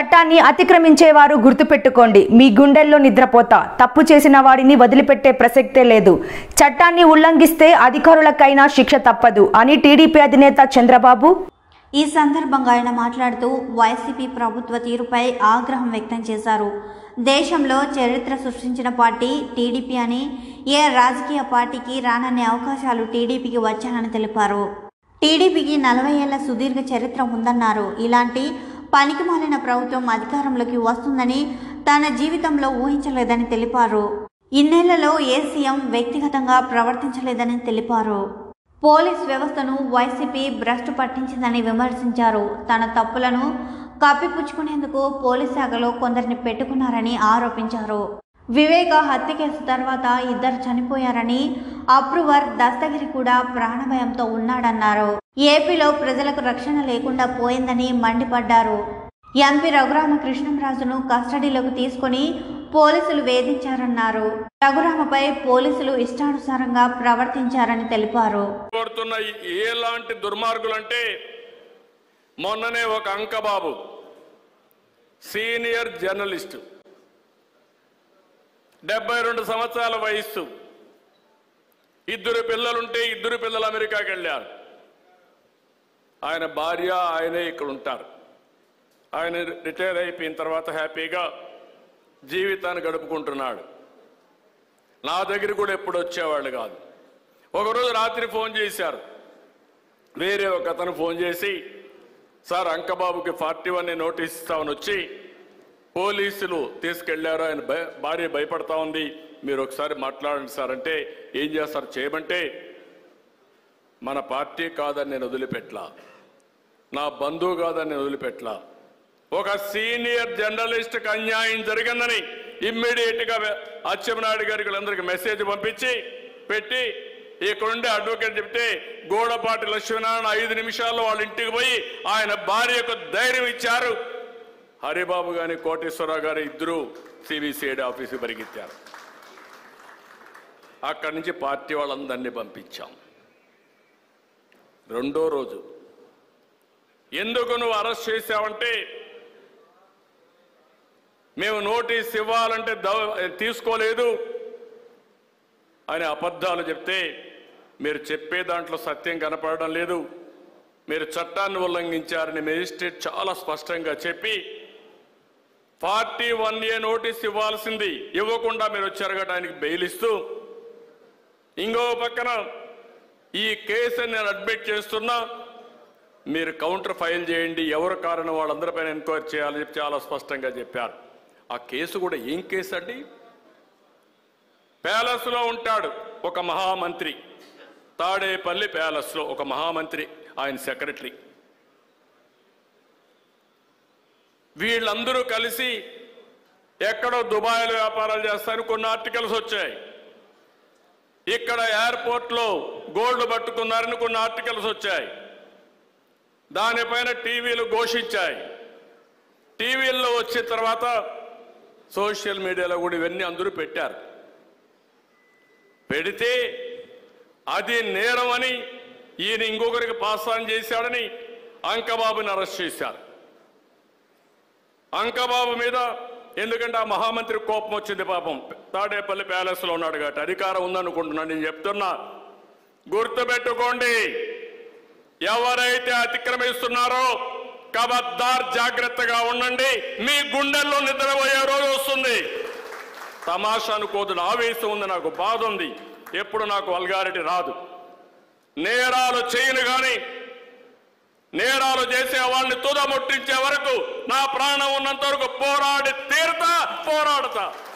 చట్టాన్ని అతిక్రమించేవారు గుర్తుపెట్టుకోండి మీ గుండెల్లో నిద్రపోతా తప్పు చేసిన వాడిని వదిలిపెట్టే ప్రసక్తే లేదు చట్టాన్ని ఉల్లంఘిస్తే అధికారులకైనా శిక్ష తప్పదు అని టీడీపీ అధినేత చంద్రబాబు ఈ సందర్భంగా ఆయన మాట్లాడుతూ వైసీపీ ప్రభుత్వ తీరుపై ఆగ్రహం వ్యక్తం చేశారు దేశంలో చరిత్ర సృష్టించిన పార్టీ టీడీపీ అని ఏ రాజకీయ పార్టీకి రానన్ని అవకాశాలు టీడీపీకి వచ్చానని తెలిపారు టీడీపీకి నలభై ఏళ్ల సుదీర్ఘ చరిత్ర ఉందన్నారు ఇలాంటి పనికిమాలిన ప్రభుత్వం అధికారంలోకి వస్తుందని తన జీవితంలో ఊహించలేదని తెలిపారు ఇన్నేళ్లలో ఏ సీఎం వ్యక్తిగతంగా ప్రవర్తించలేదని తెలిపారు పోలీస్ వ్యవస్థను వైసీపీ భ్రష్టు పట్టించిందని విమర్శించారు తన తప్పులను కప్పిపుచ్చుకునేందుకు పోలీస్ శాఖలో కొందరిని పెట్టుకున్నారని ఆరోపించారు వివేక హత్య కేసు తర్వాత ఇద్దరు చనిపోయారని అప్రూవర్ దస్తగిరి కూడా ప్రాణభయంతో ఉన్నాడన్నారు ఏపీలో ప్రజలకు రక్షణ లేకుండా పోయిందని మండిపడ్డారు ఎంపీ రఘురామకృష్ణంరాజును కస్టడీలోకి తీసుకొని పోలీసులు వేధించారన్నారు రఘురామపై పోలీసులు ఇష్టానుసారంగా ప్రవర్తించారని తెలిపారు కోరుతున్న ఈ- ఎలాంటి దుర్మార్గులంటే మొన్ననే ఒక అంకబాబు సీనియర్ జర్నలిస్టు డెబ్బై రెండు సంవత్సరాల వయస్సు ఇద్దరు పిల్లలుంటే ఇద్దరు పిల్లలు అమెరికాకి వెళ్ళారు ఆయన భార్య ఆయనే ఇక్కడ ఉంటారు ఆయన రిటైర్ అయిపోయిన తర్వాత హ్యాపీగా జీవితాన్ని గడుపుకుంటున్నాడు నా దగ్గర కూడా ఎప్పుడు వచ్చేవాళ్ళు కాదు ఒకరోజు రాత్రి ఫోన్ చేశారు వేరే ఒక అతను ఫోన్ చేసి సార్ అంకబాబుకి ఫార్టీ వన్ నోటీస్ ఇస్తామని వచ్చి పోలీసులు తీసుకెళ్లారు ఆయన భయ- భార్య భయపడతా ఉంది మీరు ఒకసారి మాట్లాడండి సార్ అంటే ఏం చేస్తారు చేయమంటే మన పార్టీ కాదని నేను వదిలిపెట్టలా నా బంధువు కాదని నేను వదిలిపెట్టలా ఒక సీనియర్ జర్నలిస్ట్కి అన్యాయం జరిగిందని ఇమ్మీడియట్ గా అచ్చెన్నాయుడు గారికి వీళ్ళందరికీ మెసేజ్ పంపించి పెట్టి ఇక్కడుండే అడ్వకేట్ చెప్తే గోడపాటి లక్ష్మీనారాయణ ఐదు నిమిషాల్లో వాళ్ళ ఇంటికి పోయి ఆయన భార్యకు ధైర్యం ఇచ్చారు హరిబాబు గాని కోటేశ్వరరావు గారు ఇద్దరు సిబిసిఐడి ఆఫీసుకి పరిగెత్తారు అక్కడి నుంచి పార్టీ వాళ్ళందరినీ పంపించాం రెండో రోజు ఎందుకు నువ్వు అరెస్ట్ చేశావంటే మేము నోటీస్ ఇవ్వాలంటే దవ- తీసుకోలేదు అని అబద్ధాలు చెప్తే మీరు చెప్పే దాంట్లో సత్యం కనపడడం లేదు మీరు చట్టాన్ని ఉల్లంఘించారని మేజిస్ట్రేట్ చాలా స్పష్టంగా చెప్పి ఫార్టీ వన్ ఏ నోటీస్ ఇవ్వాల్సింది ఇవ్వకుండా మీరు వచ్చారగటానికి బెయిల్ ఇస్తూ ఇంకో పక్కన ఈ కేసుని నేను అడ్మిట్ చేస్తున్నా మీరు కౌంటర్ ఫైల్ చేయండి ఎవరు కారణం వాళ్ళందరిపైన ఎంక్వైరీ చేయాలని చెప్పి చాలా స్పష్టంగా చెప్పారు ఆ కేసు కూడా ఏం కేసు అండి ప్యాలెస్లో ఉంటాడు ఒక మహామంత్రి తాడేపల్లి ప్యాలెస్లో ఒక మహామంత్రి ఆయన సెక్రటరీ వీళ్ళందరూ కలిసి ఎక్కడో దుబాయ్లో వ్యాపారాలు చేస్తారని కొన్ని ఆర్టికల్స్ వచ్చాయి ఇక్కడ ఎయిర్పోర్ట్లో గోల్డ్ పట్టుకున్నారని కొన్ని ఆర్టికల్స్ వచ్చాయి దానిపైన టీవీలు ఘోషించాయి టీవీల్లో వచ్చిన తర్వాత సోషల్ మీడియాలో కూడా ఇవన్నీ అందరూ పెట్టారు పెడితే అది నేరం అని ఈయన ఇంకొకరికి పాస్ ఆన్ చేశాడని అంకబాబుని అరెస్ట్ చేశారు అంకబాబు మీద ఎందుకంటే ఆ మహామంత్రి కోపం వచ్చింది పాపం తాడేపల్లి ప్యాలెస్లో ఉన్నాడు కాబట్టి అధికారం ఉందనుకుంటున్నాను నేను చెప్తున్నా గుర్తుపెట్టుకోండి ఎవరైతే అతిక్రమిస్తున్నారో కబద్దార్ జాగ్రత్తగా ఉండండి మీ గుండెల్లో నిద్రపోయే రోజు వస్తుంది తమాషా అనుకోదు నా ఆవేశం ఉంది నాకు బాధ ఉంది ఎప్పుడు నాకు వల్గారిటీ రాదు నేరాలు చేయను గాని నేరాలు చేసే వాళ్ళని తుద ముట్టించే వరకు నా ప్రాణం ఉన్నంత వరకు పోరాడి తీరుతా పోరాడతా